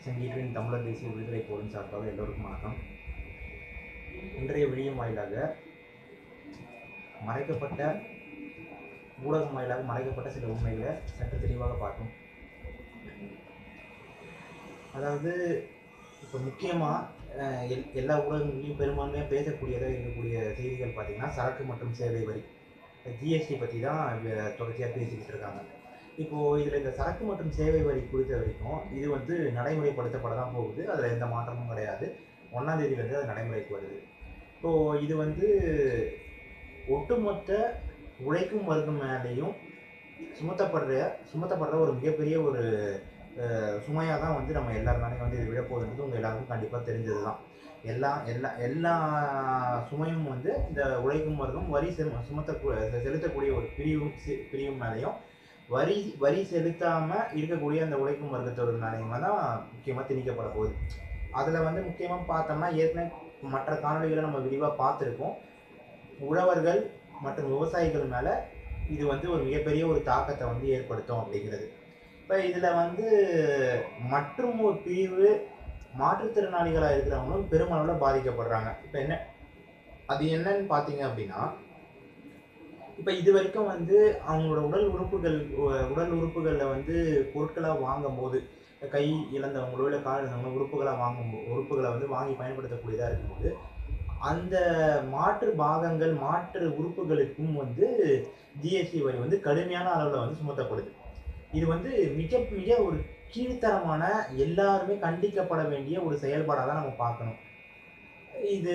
செங்கீற்றின் தமிழர் தேசிய விடுதலை போரின் சார்பாக எல்லோருக்கும் வணக்கம் இன்றைய விழியும் வாயிலாக மறைக்கப்பட்ட ஊடகம் வாயிலாக மறைக்கப்பட்ட சில உண்மைகளை சற்று தெளிவாக பார்ப்போம் அதாவது இப்போ முக்கியமாக எல் எல்லா ஊடகங்களையும் பெரும்பான்மையாக பேசக்கூடியதாக இருக்கக்கூடிய செய்திகள் பார்த்தீங்கன்னா சரக்கு மற்றும் சேவை வரி ஜிஎஸ்டி பற்றி தான் இவ- தொடர்ச்சியாக பேசிக்கிட்டு இருக்காங்க இப்போது இதில் இந்த சரக்கு மற்றும் சேவை வரி குறித்த வரைக்கும் இது வந்து நடைமுறைப்படுத்தப்பட தான் போகுது அதில் எந்த மாற்றமும் கிடையாது ஒன்றாம் தேதியிலேருந்து அது நடைமுறைக்கு வருது இப்போது இது வந்து ஒட்டுமொத்த உழைக்கும் வர்க்கம் மேலேயும் சுமத்தப்படுற சுமத்தப்படுற ஒரு மிகப்பெரிய ஒரு சுமையாக தான் வந்து நம்ம எல்லார் மேலேயும் வந்து இது விழப்போகுதுன்றது உங்கள் எல்லாருக்கும் கண்டிப்பாக தெரிஞ்சது தான் எல்லா எல்லா எல்லா சுமையும் வந்து இந்த உழைக்கும் வர்க்கம் வரி செம சுமத்த செலுத்தக்கூடிய ஒரு பிரிவு சி- பிரிவு மேலேயும் வரி வரி செலுத்தாமல் இருக்கக்கூடிய அந்த உழைக்கும் வர்க்கத்தோட மேலேயுமா தான் முக்கியமாக திணிக்கப்பட போகுது அதில் வந்து முக்கியமாக பார்த்தோம்னா ஏற்கனவே மற்ற காணொளிகளை நம்ம விரிவாக பார்த்துருக்கோம் உழவர்கள் மற்றும் விவசாயிகள் மேலே இது வந்து ஒரு மிகப்பெரிய ஒரு தாக்கத்தை வந்து ஏற்படுத்தும் அப்படிங்கிறது இப்போ இதில் வந்து மற்றும் ஒரு பிரிவு மாற்றுத்திறனாளிகளாக இருக்கிறவங்களும் பெருமளவில் பாதிக்கப்படுறாங்க இப்போ என்ன அது என்னன்னு பார்த்தீங்க அப்படின்னா இப்போ இது வரைக்கும் வந்து அவங்களோட உடல் உறுப்புகள் உ- உடல் உறுப்புகளில் வந்து பொருட்களாக வாங்கும்போது கை இழந்தவங்களோ இல்லை கால் இழந்தவங்களோ உறுப்புகளாக வாங்கும் உறுப்புகளை வந்து வாங்கி பயன்படுத்தக்கூடியதாக இருக்கும்போது அந்த மாற்று பாகங்கள் மாற்று உறுப்புகளுக்கும் வந்து ஜிஎஸ்டி வரி வந்து கடுமையான அளவில் வந்து சுமத்தப்படுது இது வந்து மிக மிக ஒரு கீழ்த்தரமான எல்லாருமே கண்டிக்கப்பட வேண்டிய ஒரு செயல்பாடாக தான் நம்ம பார்க்கணும் இது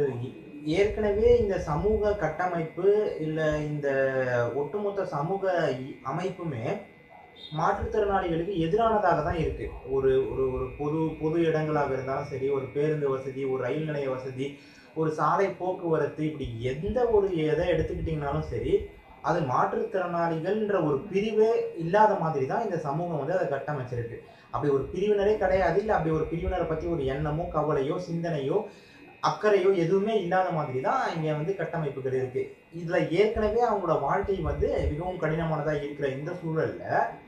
ஏற்கனவே இந்த சமூக கட்டமைப்பு இல்லை இந்த ஒட்டுமொத்த சமூக இ- அமைப்புமே மாற்றுத்திறனாளிகளுக்கு எதிரானதாக தான் இருக்கு ஒரு ஒரு ஒரு பொது பொது இடங்களாக இருந்தாலும் சரி ஒரு பேருந்து வசதி ஒரு ரயில் நிலைய வசதி ஒரு சாலை போக்குவரத்து இப்படி எந்த ஒரு எதை எடுத்துக்கிட்டிங்கனாலும் சரி அது மாற்றுத்திறனாளிகள்ன்ற ஒரு பிரிவே இல்லாத மாதிரி தான் இந்த சமூகம் வந்து அதை கட்டமைச்சிருக்கு அப்படி ஒரு பிரிவினரே கிடையாது இல்லை அப்படி ஒரு பிரிவினரை பற்றி ஒரு எண்ணமோ கவலையோ சிந்தனையோ அக்கறையோ எதுவுமே இல்லாத மாதிரி தான் இங்கே வந்து கட்டமைப்புகள் இருக்கு இதில் ஏற்கனவே அவங்களோட வாழ்க்கை வந்து மிகவும் கடினமானதாக இருக்கிற இந்த சூழல்ல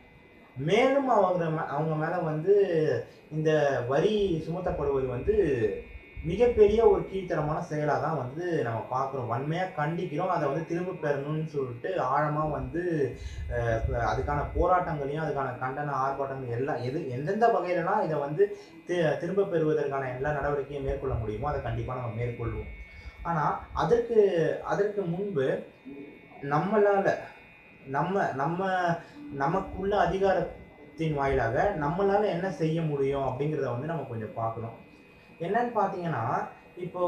மேலும் அவங்க மே- அவங்க மேலே வந்து இந்த வரி சுமத்தப்படுவது வந்து மிகப்பெரிய ஒரு கீழ்த்தரமான செயலாக தான் வந்து நம்ம பார்க்குறோம் வன்மையாக கண்டிக்கிறோம் அதை வந்து திரும்ப பெறணும்னு சொல்லிட்டு ஆழமாக வந்து அஹ், ப- அதுக்கான போராட்டங்களையும் அதுக்கான கண்டன ஆர்ப்பாட்டங்கள் எல்லாம் எது எந்தெந்த வகையிலலாம் இதை வந்து தி- திரும்ப பெறுவதற்கான எல்லா நடவடிக்கையும் மேற்கொள்ள முடியுமோ அதை கண்டிப்பாக நம்ம மேற்கொள்வோம் ஆனால் அதற்கு அதற்கு முன்பு நம்மளால் நம்ம நம்ம நமக்குள்ள அதிகாரத்தின் வாயிலாக நம்மளால என்ன செய்ய முடியும் அப்படிங்கிறத வந்து நம்ம கொஞ்சம் பார்க்கணும் என்னன்னு பார்த்தீங்கன்னா இப்போ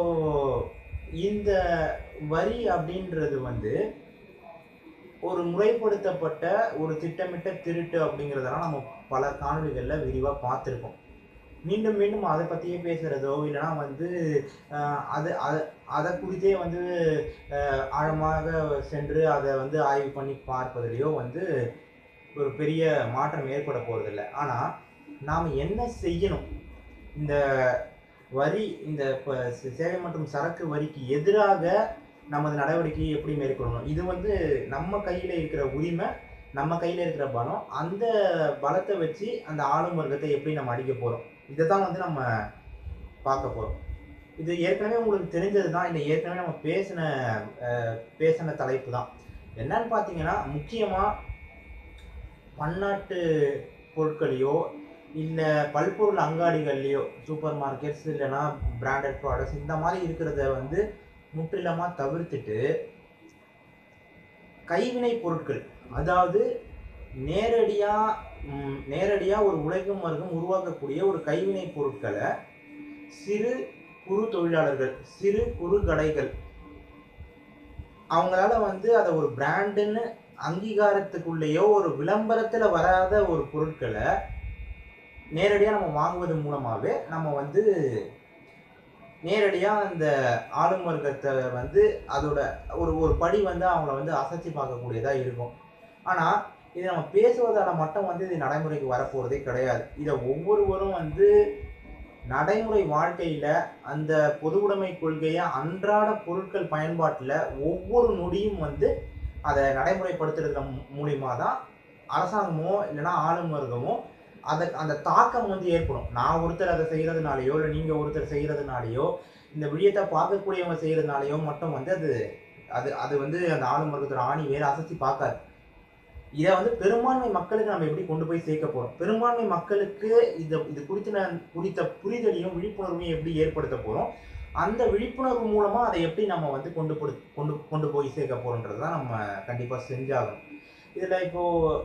இந்த வரி அப்படின்றது வந்து ஒரு முறைப்படுத்தப்பட்ட ஒரு திட்டமிட்ட திருட்டு அப்படிங்கிறதெல்லாம் நம்ம பல காணொளிகளில் விரிவாக பார்த்துருக்கோம் மீண்டும் மீண்டும் அதை பற்றியே பேசுகிறதோ இல்லைனா வந்து ஆஹ், அது அது அதை குறித்தே வந்து ஆஹ், ஆழமாக சென்று அதை வந்து ஆய்வு பண்ணி பார்ப்பதிலையோ வந்து ஒரு பெரிய மாற்றம் ஏற்பட போகிறதில்ல ஆனால் நாம் என்ன செய்யணும் இந்த வரி இந்த ப- சே- சேவை மற்றும் சரக்கு வரிக்கு எதிராக நமது நடவடிக்கையை எப்படி மேற்கொள்ளணும் இது வந்து நம்ம கையில் இருக்கிற உரிமை நம்ம கையில் இருக்கிற பலம் அந்த பலத்தை வச்சு அந்த ஆளும் வர்க்கத்தை எப்படி நம்ம அடிக்க போகிறோம் இதை தான் வந்து நம்ம பார்க்க போகிறோம் இது ஏற்கனவே உங்களுக்கு தெரிஞ்சது தான் இல்லை ஏற்கனவே நம்ம பேசின அஹ், பேசின தலைப்பு தான் என்னன்னு பார்த்தீங்கன்னா முக்கியமாக பன்னாட்டு பொருட்களையோ இல்லை பல்பொருள் அங்காடிகள்லையோ சூப்பர் மார்க்கெட்ஸ் இல்லைன்னா பிராண்டட் ப்ராடக்ட்ஸ் இந்த மாதிரி இருக்கிறத வந்து முற்றிலுமாக தவிர்த்துட்டு கைவினை பொருட்கள் அதாவது நேரடியாக நேரடியாக ஒரு உழைக்கும் வர்க்கம் உருவாக்கக்கூடிய ஒரு கைவினை பொருட்களை சிறு குறு தொழிலாளர்கள் சிறு குறு கடைகள் அவங்களால வந்து அதை ஒரு பிராண்டுன்னு அங்கீகாரத்துக்குள்ளேயோ ஒரு விளம்பரத்தில் வராத ஒரு பொருட்களை நேரடியாக நம்ம வாங்குவது மூலமாகவே நம்ம வந்து நேரடியாக அந்த ஆளும் வர்க்கத்தை வந்து அதோட ஒரு ஒரு படி வந்து அவங்கள வந்து அசைச்சு பார்க்கக்கூடியதாக இருக்கும் ஆனால் இது நம்ம பேசுவதால் மட்டும் வந்து இது நடைமுறைக்கு வரப்போகிறதே கிடையாது இதை ஒவ்வொருவரும் வந்து நடைமுறை வாழ்க்கையில் அந்த பொது உடைமை கொள்கையை அன்றாட பொருட்கள் பயன்பாட்டில் ஒவ்வொரு நொடியும் வந்து அதை நடைமுறைப்படுத்துறது மூலியமா தான் அரசாங்கமோ இல்லைன்னா ஆளும் வர்க்கமோ அதை அந்த தாக்கம் வந்து ஏற்படும் நான் ஒருத்தர் அதை செய்கிறதுனாலையோ இல்லை நீங்கள் ஒருத்தர் செய்கிறதுனாலையோ இந்த விழியத்தை பார்க்கக்கூடியவங்க செய்கிறதுனாலையோ மட்டும் வந்து அது அது அது வந்து அந்த ஆளும் வர்க்கத்தோட ஆணி வேறு அசைச்சு பார்க்காது இதை வந்து பெரும்பான்மை மக்களுக்கு நம்ம எப்படி கொண்டு போய் சேர்க்க போகிறோம் பெரும்பான்மை மக்களுக்கு இது இது குறித்த குறித்த புரிதலையும் விழிப்புணர்வையும் எப்படி ஏற்படுத்த போகிறோம் அந்த விழிப்புணர்வு மூலமாக அதை எப்படி நம்ம வந்து கொண்டு போடு கொண்டு கொண்டு போய் சேர்க்க போகிறோன்றது தான் நம்ம கண்டிப்பாக செஞ்சாகணும் இதில் இப்போது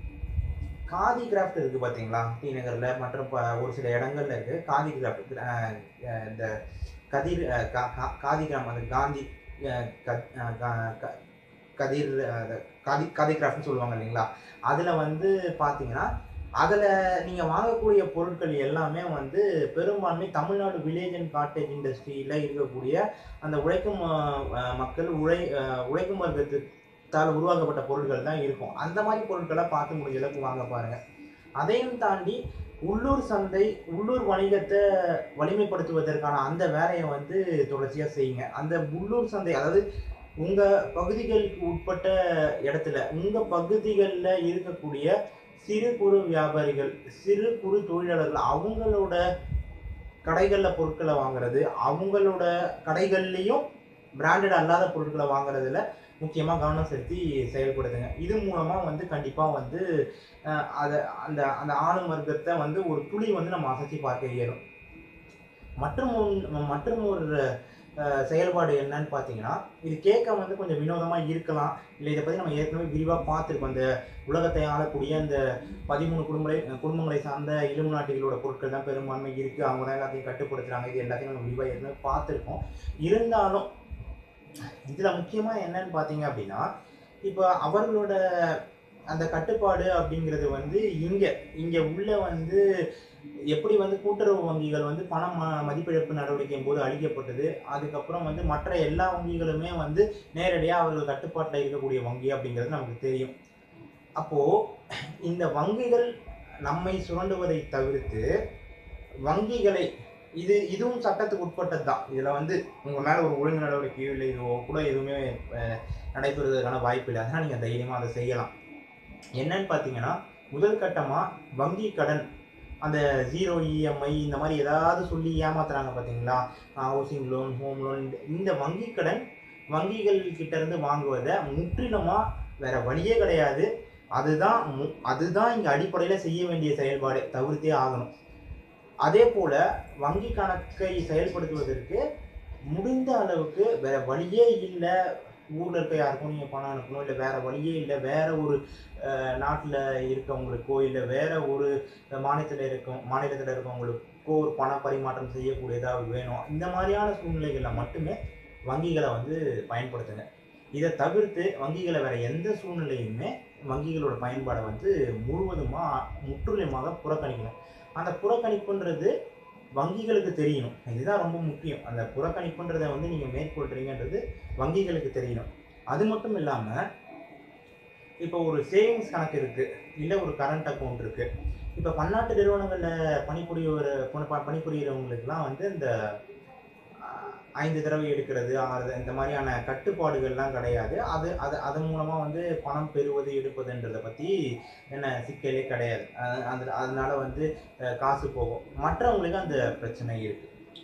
காதி கிராஃப்ட் இருக்குது பார்த்தீங்களா டி நகரில் மற்றும் ப- ஒரு சில இடங்கள்ல இருக்குது காதி கிராஃப்ட் இந்த கதிர் அஹ், கா- கா- காதி கிராம் அந்த காந்தி அஹ், க- அஹ், கா- க- கதிர் அஹ், அது காதி காதி கிராஃப்ட்னு சொல்லுவாங்க இல்லைங்களா அதில் வந்து பார்த்தீங்கன்னா அதில் நீங்கள் வாங்கக்கூடிய பொருட்கள் எல்லாமே வந்து பெரும்பான்மை தமிழ்நாடு வில்லேஜ் அண்ட் காட்டேஜ் இண்டஸ்ட்ரியில் இருக்கக்கூடிய அந்த உழைக்கும் அஹ், அஹ், மக்கள் உழை அஹ், உழைக்கும் வர்க்கத்தால் உருவாக்கப்பட்ட பொருட்கள் தான் இருக்கும் அந்த மாதிரி பொருட்களை பார்த்து முடிஞ்ச அளவுக்கு வாங்க பாருங்கள் அதையும் தாண்டி உள்ளூர் சந்தை உள்ளூர் வணிகத்தை வலிமைப்படுத்துவதற்கான அந்த வேலையை வந்து தொடர்ச்சியாக செய்யுங்க அந்த உள்ளூர் சந்தை அதாவது உங்கள் பகுதிகளுக்கு உட்பட்ட இடத்துல உங்கள் பகுதிகளில் இருக்கக்கூடிய சிறு குறு வியாபாரிகள் சிறு குறு தொழிலாளர்கள் அவங்களோட கடைகளில் பொருட்களை வாங்குறது அவங்களோட கடைகள்லேயும் பிராண்டட் அல்லாத பொருட்களை வாங்குறதுல முக்கியமாக கவனம் செலுத்தி செயல்படுதுங்க இது மூலமாக வந்து கண்டிப்பாக வந்து அஹ், அதை அந்த அந்த ஆளும் வர்க்கத்தை வந்து ஒரு துளி வந்து நம்ம அசைச்சு பார்க்க இயலும் மற்றும் ஒன்- மற்றும் ஒரு அஹ், செயல்பாடு என்னன்னு பார்த்தீங்கன்னா இது கேட்க வந்து கொஞ்சம் வினோதமாக இருக்கலாம் இல்லை இதை பற்றி நம்ம ஏற்கனவே விரிவாக பார்த்துருக்கோம் அந்த உலகத்தை ஆளக்கூடிய அந்த பதிமூணு குடும்பங்களை குடும்பங்களை சார்ந்த இளம் நாட்டிகளோட பொருட்கள் தான் பெரும்பான்மை இருக்குது அவங்க தான் எல்லாத்தையும் கட்டுப்படுத்துகிறாங்க இது எல்லாத்தையும் நம்ம விரிவாக ஏற்கனவே பார்த்துருக்கோம் இருந்தாலும் இதில் முக்கியமாக என்னன்னு பார்த்தீங்க அப்படின்னா இப்போ அவர்களோட அந்த கட்டுப்பாடு அப்படிங்கிறது வந்து இங்கே இங்கே உள்ள வந்து எப்படி வந்து கூட்டுறவு வங்கிகள் வந்து பணம் ம- மதிப்பிழப்பு நடவடிக்கையின் போது அழிக்கப்பட்டது அதுக்கப்புறம் வந்து மற்ற எல்லா வங்கிகளுமே வந்து நேரடியாக அவர்கள் கட்டுப்பாட்டில் இருக்கக்கூடிய வங்கி அப்படிங்கிறது நமக்கு தெரியும் அப்போது இந்த வங்கிகள் நம்மை சுரண்டுவதை தவிர்த்து வங்கிகளை இது இதுவும் சட்டத்துக்கு உட்பட்டது தான் இதில் வந்து உங்கள் மேலே ஒரு ஒழுங்கு நடவடிக்கையோ இல்லை இதுவோ கூட எதுவுமே அஹ், நடைபெறுவதற்கான வாய்ப்பு இல்லை அதனால் நீங்கள் தைரியமாக அதை செய்யலாம் என்னன்னு பார்த்தீங்கன்னா முதல் கட்டமாக வங்கி கடன் அந்த ஜீரோ இஎம்ஐ இந்த மாதிரி ஏதாவது சொல்லி ஏமாத்துறாங்க பார்த்தீங்களா ஹவுசிங் லோன் ஹோம் லோன் இந்த வங்கி கடன் வங்கிகள் கிட்ட இருந்து வாங்குவதை முற்றிலுமாக வேற வழியே கிடையாது அதுதான் மு- அதுதான் இங்கே அடிப்படையில் செய்ய வேண்டிய செயல்பாடு தவிர்த்தே ஆகணும் அதே போல வங்கி கணக்கை செயல்படுத்துவதற்கு முடிந்த அளவுக்கு வேற வழியே இல்லை ஊர்ல இருக்க யாருக்கும் நீங்க பணம் அனுப்பணும் இல்லை வேற வழியே இல்லை வேற ஒரு அஹ், நாட்டுல இருக்கவங்களுக்கோ இல்லை வேற ஒரு மாநிலத்தில் இருக்கும் மாநிலத்தில் இருக்கவங்களுக்கோ ஒரு பண பரிமாற்றம் செய்யக்கூடியதா வேணும் இந்த மாதிரியான சூழ்நிலைகளில் மட்டுமே வங்கிகளை வந்து பயன்படுத்துங்க இதை தவிர்த்து வங்கிகளை வேற எந்த சூழ்நிலையுமே வங்கிகளோட பயன்பாடை வந்து முழுவதுமாக முற்றுமுழுமாக புறக்கணிக்கணும் அந்த புறக்கணிப்புன்றது வங்கிகளுக்கு தெரியணும் இதுதான் ரொம்ப முக்கியம் அந்த புறக்கணிப்புன்றதை வந்து நீங்கள் மேற்கொள்றீங்கன்றது வங்கிகளுக்கு தெரியணும் அது மட்டும் இல்லாமல் இப்போ ஒரு சேவிங்ஸ் கணக்கு இருக்குது இல்லை ஒரு கரண்ட் அக்கௌண்ட் இருக்குது இப்போ பன்னாட்டு நிறுவனங்களில் பணிபுரியோர் பணி- பணிபுரியறவங்களுக்குலாம் வந்து இந்த ஆஹ், ஐந்து தடவை எடுக்கிறது ஆறு இந்த மாதிரியான கட்டுப்பாடுகள்லாம் கிடையாது அது அது அது மூலமாக வந்து பணம் பெறுவது எடுப்பதுன்றதை பற்றி என்ன சிக்கலே கிடையாது அது அது- அதனால வந்து அஹ், காசு போகும் மற்றவங்களுக்கு அந்த பிரச்சனை இருக்கு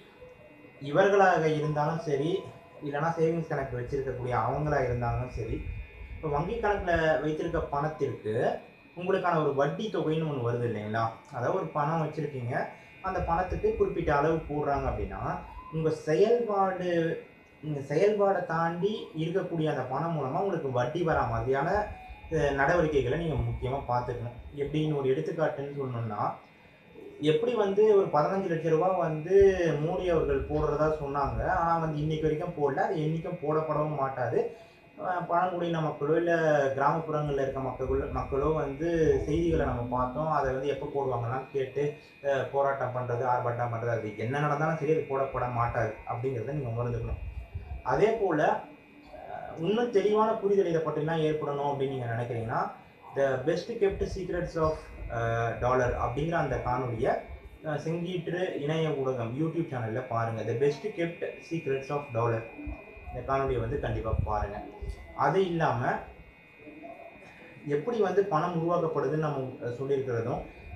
இவர்களாக இருந்தாலும் சரி இல்லைன்னா சேவிங்ஸ் கணக்கு வச்சிருக்கக்கூடிய அவங்களா இருந்தாலும் சரி இப்போ வங்கி கணக்கில் வைத்திருக்க பணத்திற்கு உங்களுக்கான ஒரு வட்டி தொகைன்னு ஒன்று வருது இல்லைங்களா அதாவது ஒரு பணம் வச்சுருக்கீங்க அந்த பணத்துக்கு குறிப்பிட்ட அளவு போடுறாங்க அப்படின்னா உங்கள் செயல்பாடு உங்கள் செயல்பாடை தாண்டி இருக்கக்கூடிய அந்த பணம் மூலமாக உங்களுக்கு வட்டி வரா மாதிரியான அஹ், நடவடிக்கைகளை நீங்கள் முக்கியமாக பார்த்துக்கணும் எப்படின்னு ஒரு எடுத்துக்காட்டுன்னு சொல்லணும்னா எப்படி வந்து ஒரு பதினஞ்சு லட்ச ரூபாய் வந்து மோடி அவர்கள் போடுறதா சொன்னாங்க ஆனால் வந்து இன்னைக்கு வரைக்கும் போடல அது என்றைக்கும் போடப்படவும் மாட்டாது அஹ் பழங்குடியின மக்களோ இல்லை கிராமப்புறங்களில் இருக்க மக்களோ மக்களோ வந்து செய்திகளை நம்ம பார்த்தோம் அதை வந்து எப்போ போடுவாங்கன்னா கேட்டு அஹ் போராட்டம் பண்ணுறது ஆர்ப்பாட்டம் பண்ணுறது அது என்ன நடந்தாலும் சரி அது போடப்பட மாட்டாது அப்படிங்கிறத நீங்கள் உணர்ந்துக்கணும் அதே போல் இன்னும் தெளிவான புரிதல் இதை பற்றிலாம் ஏற்படணும் அப்படின்னு நீங்கள் நினைக்கிறீங்கன்னா the best kept secrets of dollar அப்படிங்கிற அந்த காணொலியை அஹ், செங்கீற்று இணைய ஊடகம் யூடியூப் சேனலில் பாருங்கள் the best kept secrets of dollar இந்த காணொலியை வந்து கண்டிப்பாக பாருங்கள் அது இல்லாமல் எப்படி வந்து பணம் உருவாக்கப்படுதுன்னு நம்ம அஹ், சொல்லியிருக்கிறதும்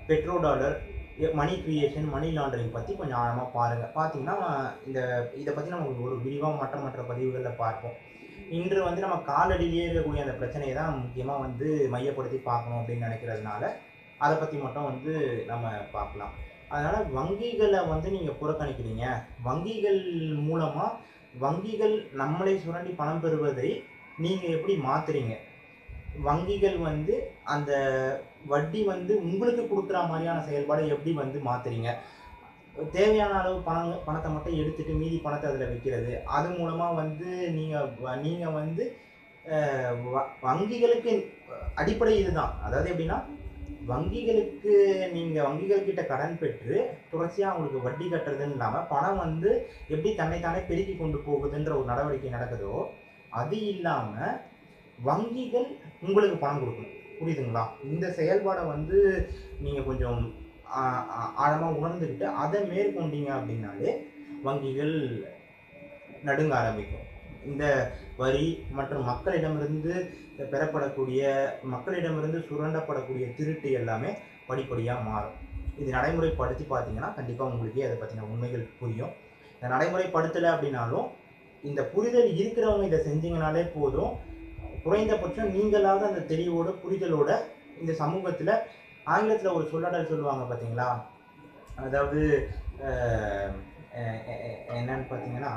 petro dollar money creation money laundering பற்றி கொஞ்சம் ஆழமாக பாருங்கள் பார்த்தீங்கன்னா இந்த இதை பற்றி நம்ம ஒரு விரிவாக மற்ற மற்ற பதிவுகளில் பார்ப்போம் இன்று வந்து நம்ம காலடியிலே இருக்கக்கூடிய அந்த பிரச்சனையை தான் முக்கியமாக வந்து மையப்படுத்தி பார்க்கணும் அப்படின்னு நினைக்கிறதுனால அதை பற்றி மட்டும் வந்து நம்ம பார்க்கலாம் அதனால் வங்கிகளை வந்து நீங்கள் புறக்கணிக்கிறீங்க வங்கிகள் மூலமாக வங்கிகள் நம்மளை சுரண்டி பணம் பெறுவதை நீங்கள் எப்படி மாற்றுறீங்க வங்கிகள் வந்து அந்த வட்டி வந்து உங்களுக்கு கொடுக்குற மாதிரியான செயல்பாடை எப்படி வந்து மாற்றுறீங்க தேவையான அளவு பணம் பணத்தை மட்டும் எடுத்துட்டு மீதி பணத்தை அதில் வைக்கிறது அது மூலமாக வந்து நீங்கள் நீங்கள் வந்து அஹ், வ- வங்கிகளுக்கு அடிப்படை இதுதான் அதாவது எப்படின்னா வங்கிகளுக்கு நீங்கள் வங்கிகள் கிட்ட கடன் பெற்று தொடர்ச்சியாக அவங்களுக்கு வட்டி கட்டுறதுன்னு இல்லாமல் பணம் வந்து எப்படி தன்னைத்தானே பெருக்கி கொண்டு போகுதுன்ற ஒரு நடவடிக்கை நடக்குதோ அது இல்லாமல் வங்கிகள் உங்களுக்கு பணம் கொடுக்கணும் புரியுதுங்களா இந்த செயல்பாடை வந்து நீங்கள் கொஞ்சம் ஆழமாக உணர்ந்துக்கிட்டு அதை மேற்கொண்டீங்க அப்படின்னாலே வங்கிகள் நடுங்க ஆரம்பிக்கும் இந்த வரி மற்றும் மக்களிடமிருந்து பெறப்படக்கூடிய மக்களிடமிருந்து சுரண்டப்படக்கூடிய திருட்டு எல்லாமே படிப்படியாக மாறும் இது நடைமுறைப்படுத்தி பார்த்தீங்கன்னா கண்டிப்பாக உங்களுக்கே அதை பற்றின உண்மைகள் புரியும் இந்த நடைமுறைப்படுத்தலை அப்படின்னாலும் இந்த புரிதல் இருக்கிறவங்க இதை செஞ்சீங்கனாலே போதும் குறைந்தபட்சம் நீங்களாவது அந்த தெளிவோட புரிதலோட இந்த சமூகத்தில் ஆங்கிலத்தில் ஒரு சொல்லடல் சொல்லுவாங்க பார்த்தீங்களா அதாவது அஹ், அஹ், அஹ், என்னன்னு பார்த்தீங்கன்னா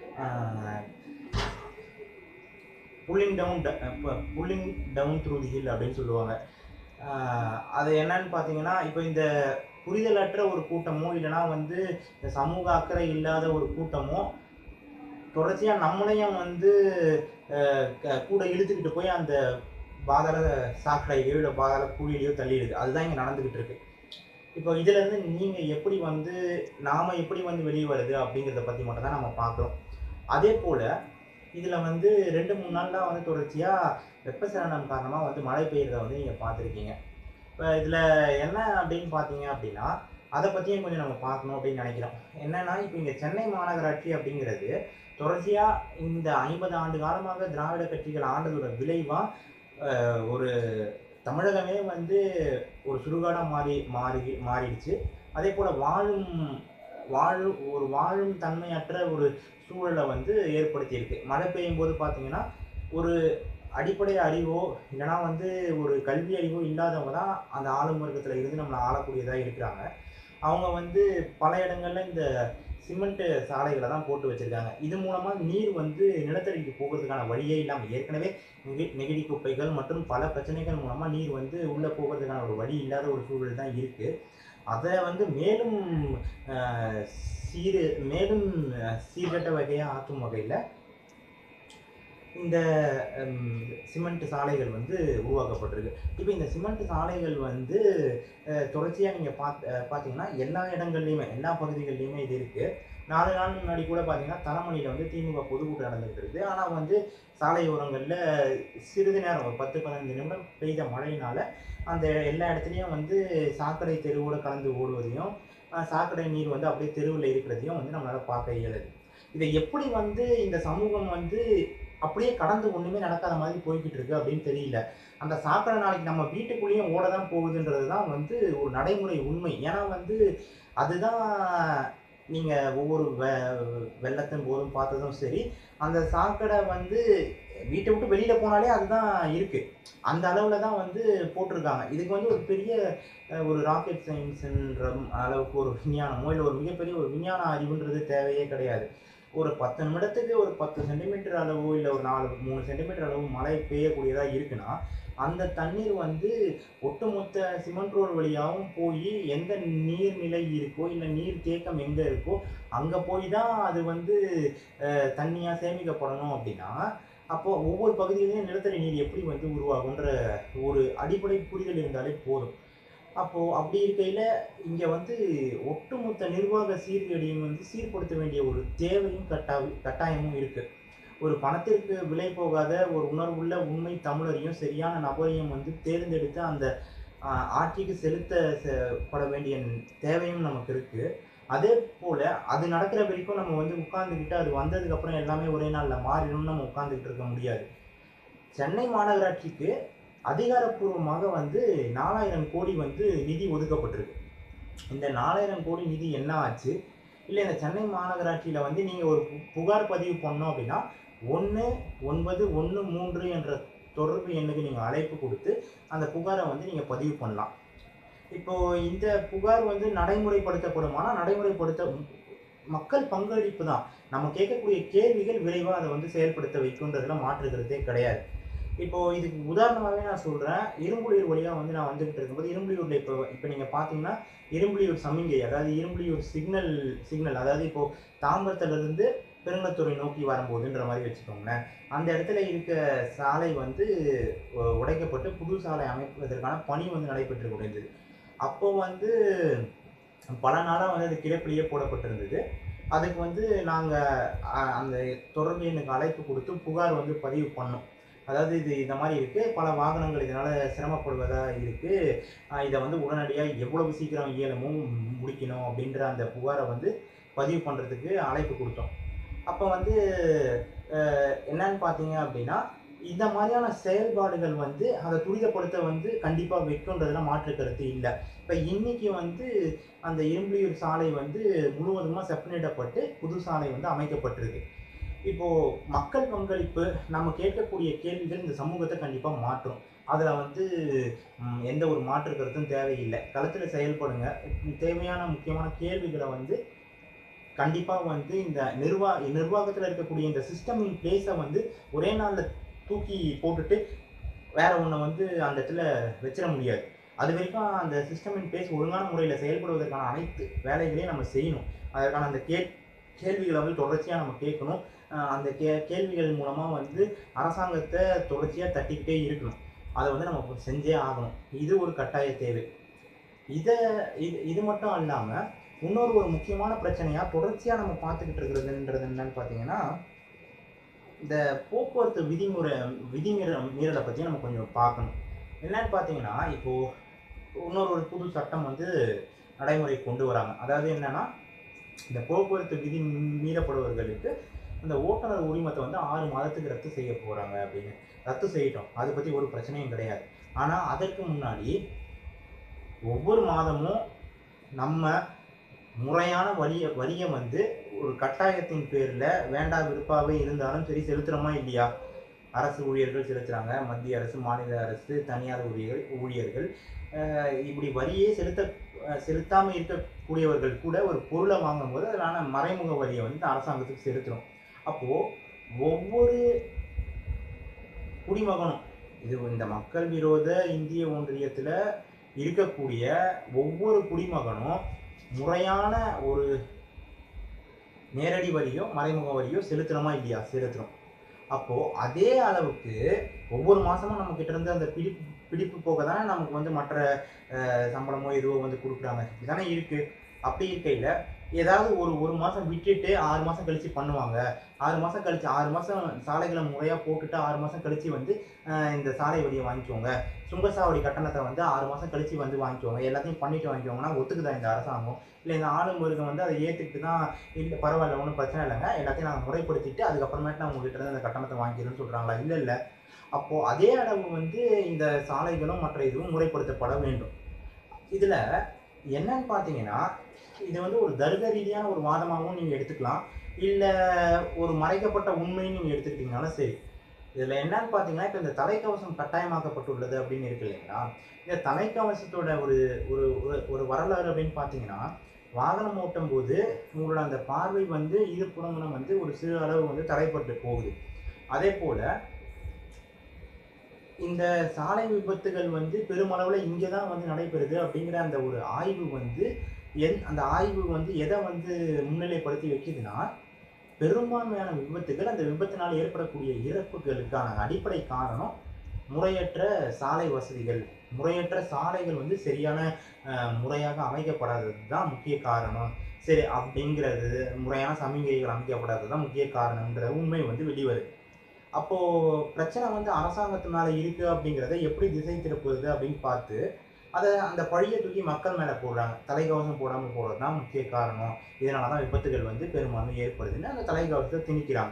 pulling down pulling down through the hill அப்படின்னு சொல்லுவாங்க அஹ், அது என்னன்னு பார்த்தீங்கன்னா இப்போ இந்த புரிதலற்ற ஒரு கூட்டமோ இல்லைன்னா வந்து இந்த சமூக அக்கறை இல்லாத ஒரு கூட்டமோ தொடர்ச்சியாக நம்மளையும் வந்து அஹ், க- கூட இழுத்துக்கிட்டு போய் அந்த பாதாள சாக்கடையிலையோ இல்லை பாதாள குழியிலையோ தள்ளிடுது அதுதான் இங்கே நடந்துக்கிட்டு இருக்கு இப்போ இதுலேருந்து நீங்கள் எப்படி வந்து நாம் எப்படி வந்து வெளியே வருது அப்படிங்கிறத பற்றி மட்டும் தான் நம்ம பார்க்குறோம் அதே போல் இதில் வந்து ரெண்டு மூணு நாளாக வந்து தொடர்ச்சியாக வெப்பசலனம் காரணமாக வந்து மழை பெய்யறத வந்து நீங்கள் பார்த்துருக்கீங்க இப்போ இதில் என்ன அப்படின்னு பார்த்தீங்க அப்படின்னா அதை பற்றியும் கொஞ்சம் நம்ம பார்க்கணும் அப்படின்னு நினைக்கிறோம் என்னன்னா இப்போ இங்கே சென்னை மாநகராட்சி அப்படிங்கிறது தொடர்ச்சியாக இந்த ஐம்பது ஆண்டு காலமாக திராவிட கட்சிகள் ஆண்டதோட விளைவாக ஒரு தமிழகமே வந்து ஒரு சுடுகாடாக மாறி மாறி மாறிடுச்சு அதே போல் வாழும் வாழும் ஒரு வாழும் தன்மையற்ற ஒரு சூழலை வந்து ஏற்படுத்தியிருக்கு மழை பெய்யும் போது பார்த்தீங்கன்னா ஒரு அடிப்படை அறிவோ இல்லைனா வந்து ஒரு கல்வி அறிவோ இல்லாதவங்க தான் அந்த ஆளும் வர்க்கத்தில் இருந்து நம்மளை ஆளக்கூடியதாக இருக்கிறாங்க அவங்க வந்து பல இடங்கள்ல இந்த சிமெண்ட் சாலைகளை தான் போட்டு வச்சிருக்காங்க இது மூலமாக நீர் வந்து நிலத்தடிக்கு போகிறதுக்கான வழியே இல்லாமல் ஏற்கனவே நெகி நெகிழி குப்பைகள் மற்றும் பல பிரச்சனைகள் மூலமாக நீர் வந்து உள்ளே போகிறதுக்கான ஒரு வழி இல்லாத ஒரு சூழல் தான் இருக்குது அதை வந்து மேலும் அஹ், சீரு மேலும் அஹ், சீர்கெட்ட வகையாக ஆற்றும் வகையில் இந்த ஹம், சிமெண்ட் சாலைகள் வந்து உருவாக்கப்பட்டிருக்கு இப்போ இந்த சிமெண்ட் சாலைகள் வந்து அஹ், தொடர்ச்சியாக நீங்கள் பார்த்து அஹ், பார்த்தீங்கன்னா எல்லா இடங்கள்லையுமே எல்லா பகுதிகள்லையுமே இது இருக்குது நாலு நாள் முன்னாடி கூட பார்த்தீங்கன்னா தலமணியில் வந்து திமுக பொதுக்கூட்டம் நடந்துகிட்டு இருக்குது ஆனால் வந்து சாலையோரங்களில் சிறிது நேரம் ஒரு பத்து பதினஞ்சு நிமிடம் பெய்த மழையினால அந்த எல்லா இடத்துலையும் வந்து சாக்கடை தெருவோட கலந்து ஓடுவதையும் அஹ், சாக்கடை நீர் வந்து அப்படியே தெருவில் இருக்கிறதையும் வந்து நம்மளால் பார்க்க இயலுது இதை எப்படி வந்து இந்த சமூகம் வந்து அப்படியே கடந்து ஒன்றுமே நடக்காத மாதிரி போய்கிட்டு இருக்கு அப்படின்னு தெரியல அந்த சாக்கடை நாளைக்கு நம்ம வீட்டுக்குள்ளேயும் ஓட தான் போகுதுன்றது தான் வந்து ஒரு நடைமுறை உண்மை ஏன்னா வந்து அதுதான் நீங்கள் ஒவ்வொரு வெ வெள்ளத்தின் போதும் பார்த்ததும் சரி அந்த சாக்கடை வந்து வீட்டை விட்டு வெளியில் போனாலே அதுதான் இருக்குது அந்த அளவில் தான் வந்து போட்டிருக்காங்க இதுக்கு வந்து ஒரு பெரிய அஹ், ஒரு ராக்கெட் சயின்ஸுன்ற அளவுக்கு ஒரு விஞ்ஞானமோ இல்லை ஒரு மிகப்பெரிய ஒரு விஞ்ஞான அறிவுன்றது தேவையே கிடையாது ஒரு பத்து நிமிடத்துக்கு ஒரு பத்து சென்டிமீட்டர் அளவோ இல்லை ஒரு நாலு மூணு சென்டிமீட்டர் அளவு மழை பெய்யக்கூடியதாக இருக்குன்னா அந்த தண்ணீர் வந்து ஒட்டுமொத்த சிமெண்ட் ரோடு வழியாகவும் போய் எந்த நீர்நிலை இருக்கோ இல்லை நீர் தேக்கம் எங்கே இருக்கோ அங்கே போய் தான் அது வந்து தண்ணியாக சேமிக்கப்படணும் அப்படின்னா அப்போ ஒவ்வொரு பகுதியிலையும் நிலத்தடி நீர் எப்படி வந்து உருவாகுன்ற ஒரு அடிப்படை புரிதல் இருந்தாலே போதும் அப்போது அப்படி இருக்கையில் இங்கே வந்து ஒட்டுமொத்த நிர்வாக சீர்கேடையும் வந்து சீர்படுத்த வேண்டிய ஒரு தேவையும் கட்டா கட்டாயமும் இருக்குது ஒரு பணத்திற்கு விலை போகாத ஒரு உணர்வுள்ள உண்மை தமிழரையும் சரியான நபரையும் வந்து தேர்ந்தெடுத்து அந்த ஆஹ், ஆட்சிக்கு செலுத்த செ- பட வேண்டிய தேவையும் நமக்கு இருக்குது அதே போல் அது நடக்கிற வரைக்கும் நம்ம வந்து உட்காந்துக்கிட்டு அது வந்ததுக்கப்புறம் எல்லாமே ஒரே நாளில் மாறிடும்னு நம்ம உட்காந்துக்கிட்டு இருக்க முடியாது சென்னை மாநகராட்சிக்கு அதிகாரப்பூர்வமாக வந்து நாலாயிரம் கோடி வந்து நிதி ஒதுக்கப்பட்டிருக்கு இந்த நாலாயிரம் கோடி நிதி என்ன ஆச்சு இல்லை இந்த சென்னை மாநகராட்சியில் வந்து நீங்கள் ஒரு பு- புகார் பதிவு பண்ணோம் அப்படின்னா ஒன்று ஒன்பது ஒன்று மூன்று என்ற தொடர்பு எண்ணுக்கு நீங்கள் அழைப்பு கொடுத்து அந்த புகாரை வந்து நீங்கள் பதிவு பண்ணலாம் இப்போ இந்த புகார் வந்து நடைமுறைப்படுத்தப்படுமானா நடைமுறைப்படுத்த மக்கள் பங்களிப்பு தான் நம்ம கேட்கக்கூடிய கேள்விகள் விரைவாக அதை வந்து செயல்படுத்த வைக்குன்றதுல மாற்றுகிறதே கிடையாது இப்போ இதுக்கு உதாரணமாகவே நான் சொல்கிறேன் இரும்புலியூர் வழியாக வந்து நான் வந்துகிட்டு இருக்கும்போது இரும்புலியூரில் இப்போ இப்போ நீங்கள் பார்த்தீங்கன்னா இரும்புலியூர் சமிங்கை அதாவது இரும்புலியூர் சிக்னல் சிக்னல் அதாவது இப்போ தாம்பரத்துலேருந்து பெருங்கத்துறை நோக்கி வரும்போதுன்ற மாதிரி வச்சுக்கோங்களேன் அந்த இடத்துல இருக்க சாலை வந்து உ- உடைக்கப்பட்டு புது சாலை அமைப்பதற்கான பணி வந்து நடைபெற்று கொண்டிருந்தது அப்போ வந்து பல நாளாக வந்து அது கிடப்பிலேயே போடப்பட்டிருந்தது அதுக்கு வந்து நாங்கள் அந்த தொடர்பு எண்ணுக்கு அழைப்பு கொடுத்து புகார் வந்து பதிவு பண்ணோம் அதாவது இது இந்த மாதிரி இருக்குது பல வாகனங்கள் இதனால் சிரமப்படுவதாக இருக்குது இதை வந்து உடனடியாக எவ்வளவு சீக்கிரம் இயலுமோ முடிக்கணும் அப்படின்ற அந்த புகாரை வந்து பதிவு பண்ணுறதுக்கு அழைப்பு கொடுத்தோம் அப்போ வந்து அஹ், என்னன்னு பார்த்தீங்க அப்படின்னா இந்த மாதிரியான செயல்பாடுகள் வந்து அதை துரிதப்படுத்த வந்து கண்டிப்பாக வைக்குன்றதுல மாற்று கருத்து இல்லை இப்போ இன்னைக்கு வந்து அந்த இரும்புலியூர் சாலை வந்து முழுவதுமாக செப்பனிடப்பட்டு புது சாலை வந்து அமைக்கப்பட்டிருக்கு இப்போ மக்கள் பங்களிப்பு நம்ம கேட்கக்கூடிய கேள்விகள் இந்த சமூகத்தை கண்டிப்பாக மாற்றும் அதில் வந்து ம், எந்த ஒரு மாற்று கருத்தும் தேவையில்லை களத்தில் செயல்படுங்க தேவையான முக்கியமான கேள்விகளை வந்து கண்டிப்பாக வந்து இந்த நிர்வா நிர்வாகத்தில் இருக்கக்கூடிய இந்த சிஸ்டமின் பிளேஸை வந்து ஒரே நாளில் தூக்கி போட்டுட்டு வேற ஒன்றை வந்து அந்த இடத்துல வச்சிட முடியாது அது வரைக்கும் அந்த சிஸ்டமின் பிளேஸ் ஒழுங்கான முறையில் செயல்படுவதற்கான அனைத்து வேலைகளையும் நம்ம செய்யணும் அதற்கான அந்த கே கேள்விகளை வந்து தொடர்ச்சியாக நம்ம கேட்கணும் அஹ் அந்த கே கேள்விகள் மூலமாக வந்து அரசாங்கத்தை தொடர்ச்சியாக தட்டிக்கிட்டே இருக்கணும் அதை வந்து நம்ம செஞ்சே ஆகணும் இது ஒரு கட்டாய தேவை இதை இது இது மட்டும் இல்லாமல் இன்னொரு ஒரு முக்கியமான பிரச்சனையாக தொடர்ச்சியாக நம்ம பார்த்துக்கிட்டு இருக்கிறதுன்றது என்னன்னு பார்த்தீங்கன்னா இந்த போக்குவரத்து விதிமுறை விதிமீற மீறலை பற்றி நம்ம கொஞ்சம் பார்க்கணும் என்னன்னு பார்த்தீங்கன்னா இப்போது இன்னொரு ஒரு புது சட்டம் வந்து நடைமுறை கொண்டு வராங்க அதாவது என்னன்னா இந்த போக்குவரத்து விதி மீறப்படுபவர்களுக்கு இந்த ஓட்டுநர் உரிமத்தை வந்து ஆறு மாதத்துக்கு ரத்து செய்ய போகிறாங்க அப்படின்னு ரத்து செய்யட்டும் அதை பற்றி ஒரு பிரச்சனையும் கிடையாது ஆனால் அதற்கு முன்னாடி ஒவ்வொரு மாதமும் நம்ம முறையான வரிய வரியை வந்து ஒரு கட்டாயத்தின் பேரில் வேண்டா விருப்பாவே இருந்தாலும் சரி செலுத்துகிறோமா இல்லையா அரசு ஊழியர்கள் செலுத்துகிறாங்க மத்திய அரசு மாநில அரசு தனியார் ஊழியர்கள் ஊழியர்கள் அஹ் இப்படி வரியே செலுத்த அஹ் செலுத்தாம இருக்கக்கூடியவர்கள் கூட ஒரு பொருளை வாங்கும்போது அதனால மறைமுக வரியை வந்து அரசாங்கத்துக்கு செலுத்துறோம் அப்போ ஒவ்வொரு குடிமகனும் இது இந்த மக்கள் விரோத இந்திய ஒன்றியத்துல இருக்கக்கூடிய ஒவ்வொரு குடிமகனும் முறையான ஒரு நேரடி வரியோ மறைமுக வரியோ செலுத்தணுமா இல்லையா செலுத்துறோம் அப்போ அதே அளவுக்கு ஒவ்வொரு மாசமும் நம்ம கிட்ட இருந்து அந்த பிடிப்பு பிடிப்பு போக தானே நமக்கு வந்து மற்ற அஹ், சம்பளமோ எதுவோ வந்து கொடுக்குறாங்க இப்படிதானே இருக்கு அப்படி இருக்கையில ஏதாவது ஒரு ஒரு மாசம் விட்டுட்டு ஆறு மாசம் கழிச்சு பண்ணுவாங்க ஆறு மாசம் கழிச்சு ஆறு மாசம் சாலைகளை முறையா போட்டுட்டு ஆறு மாசம் கழிச்சு வந்து அஹ், இந்த சாலை வரியை வாங்கிக்கோங்க சுங்கசாவடி கட்டணத்தை வந்து ஆறு மாசம் கழிச்சு வந்து வாங்கிக்கோங்க எல்லாத்தையும் பண்ணிட்டு வாங்கிக்கோங்கன்னா ஒத்துக்குதா இந்த அரசாங்கம் இல்லை இந்த ஆளும் மிருகம் வந்து அதை ஏற்றுக்கிட்டு தான் இல்லை பரவாயில்ல ஒன்றும் பிரச்சனை இல்லைங்க எல்லாத்தையும் நாங்கள் முறைப்படுத்திட்டு அதுக்கப்புறமேட்டு நான் உங்ககிட்ட இருந்து அந்த கட்டணத்தை வாங்கிக்கிறேன்னு சொல்கிறாங்களா இல்லை இல்லை அப்போது அதே அளவு வந்து இந்த சாலைகளும் மற்ற இதுவும் முறைப்படுத்தப்பட வேண்டும் இதில் என்னன்னு பார்த்தீங்கன்னா இது வந்து ஒரு தர்க்க ரீதியான ஒரு வாதமாகவும் நீங்கள் எடுத்துக்கலாம் இல்லை ஒரு மறைக்கப்பட்ட உண்மைன்னு நீங்கள் எடுத்துக்கிட்டீங்கனாலும் சரி இதில் என்னன்னு பார்த்தீங்கன்னா இப்போ இந்த தலைக்கவசம் கட்டாயமாக்கப்பட்டுள்ளது அப்படின்னு இருக்கு இல்லைங்களா இந்த தலைக்கவசத்தோட ஒரு ஒரு ஒரு- ஒரு வரலாறு அப்படின்னு பார்த்தீங்கன்னா வாகனம் ஓட்டும் போது உங்களோட அந்த பார்வை வந்து இருபுறங்களும் வந்து ஒரு சிறு அளவு வந்து தடைப்பட்டு போகுது அதே போல இந்த சாலை விபத்துகள் வந்து பெருமளவில் இங்கே தான் வந்து நடைபெறுது அப்படிங்கிற அந்த ஒரு ஆய்வு வந்து எந் அந்த ஆய்வு வந்து எதை வந்து முன்னிலைப்படுத்தி வைக்குதுன்னா பெரும்பான்மையான விபத்துகள் அந்த விபத்தினால் ஏற்படக்கூடிய இறப்புகளுக்கான அடிப்படை காரணம் முறையற்ற சாலை வசதிகள் முறையற்ற சாலைகள் வந்து சரியான அஹ், முறையாக அமைக்கப்படாதது தான் முக்கிய காரணம் சரி அப்படிங்கிறது முறையான சமிகைகள் அமைக்கப்படாதது தான் முக்கிய காரணம்ன்ற உண்மை வந்து வெளிவருது அப்போ பிரச்சனை வந்து அரசாங்கத்து மேல இருக்கு அப்படிங்கிறத எப்படி திசை திருப்புவது அப்படின்னு பார்த்து அதை அந்த பழியை தூக்கி மக்கள் மேல போடுறாங்க தலைக்கவசம் போடாம போடுறது தான் முக்கிய காரணம் இதனால தான் விபத்துகள் வந்து பெரும்பான்மை ஏற்படுதுன்னு அந்த தலைக்கவசத்தை திணிக்கிறாங்க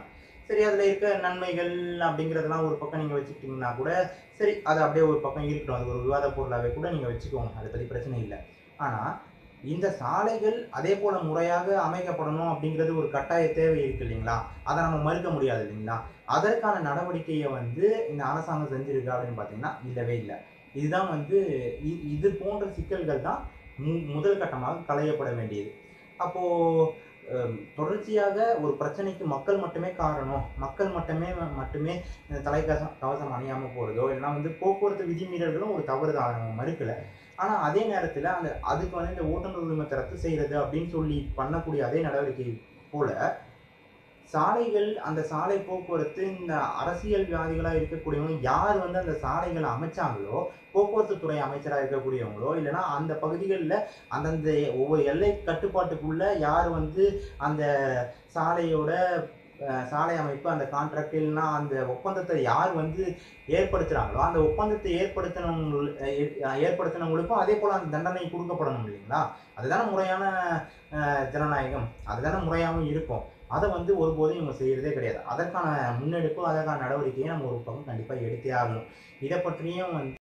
சரி அதில் இருக்க நன்மைகள் அப்படிங்கிறதெல்லாம் ஒரு பக்கம் நீங்கள் வச்சுக்கிட்டிங்கன்னா கூட சரி அது அப்படியே ஒரு பக்கம் இருக்கட்டும் அது ஒரு விவாத பொருளாகவே கூட நீங்கள் வச்சுக்கோங்க அதை பற்றி பிரச்சனை இல்லை ஆனால் இந்த சாலைகள் அதே போல முறையாக அமைக்கப்படணும் அப்படிங்கிறது ஒரு கட்டாய தேவை இருக்கு இல்லைங்களா அதை நம்ம மறுக்க முடியாது இல்லைங்களா அதற்கான நடவடிக்கையை வந்து இந்த அரசாங்கம் செஞ்சிருக்கு அப்படின்னு பார்த்தீங்கன்னா இல்லவே இல்லை இதுதான் வந்து இ- இது போன்ற சிக்கல்கள் தான் மு- முதல் கட்டமாக களையப்பட வேண்டியது அப்போ அஹ், தொடர்ச்சியாக ஒரு பிரச்சனைக்கு மக்கள் மட்டுமே காரணம் மக்கள் மட்டுமே மட்டுமே இந்த தலைக்கவசம் கவசம் அணியாமல் போகிறதோ இல்லைன்னா வந்து போக்குவரத்து விதிமீறல்களும் ஒரு தவறு தான் நம்ம மறுக்கலை ஆனால் அதே நேரத்தில் அந்த அதுக்கு வந்து இந்த ஓட்டுநர் உரிமத்தை ரத்து செய்கிறது அப்படின்னு சொல்லி பண்ணக்கூடிய அதே நடவடிக்கை போல சாலைகள் அந்த சாலை போக்குவரத்து இந்த அரசியல்வாதிகளாக இருக்கக்கூடியவங்க யார் வந்து அந்த சாலைகளை அமைச்சாங்களோ போக்குவரத்து துறை அமைச்சராக இருக்கக்கூடியவங்களோ இல்லைன்னா அந்த பகுதிகளில் அந்தந்த ஒவ்வொரு எல்லை கட்டுப்பாட்டுக்குள்ள யார் வந்து அந்த சாலையோட அஹ், சாலை அமைப்பு அந்த கான்ட்ராக்ட் இல்லைன்னா அந்த ஒப்பந்தத்தை யார் வந்து ஏற்படுத்துகிறாங்களோ அந்த ஒப்பந்தத்தை ஏற்படுத்தினவங்க ஏற்படுத்தினவங்களுக்கும் அதே போல் அந்த தண்டனை கொடுக்கப்படணும் இல்லைங்களா அதுதானே முறையான அஹ், ஜனநாயகம் அதுதானே முறையாகவும் இருக்கும் அதை வந்து ஒருபோதும் இவங்க செய்கிறதே கிடையாது அதற்கான முன்னெடுப்பு அதற்கான நடவடிக்கையை நம்ம ஒரு பக்கம் கண்டிப்பாக எடுத்தே ஆகணும் இதை பற்றியும் வந்து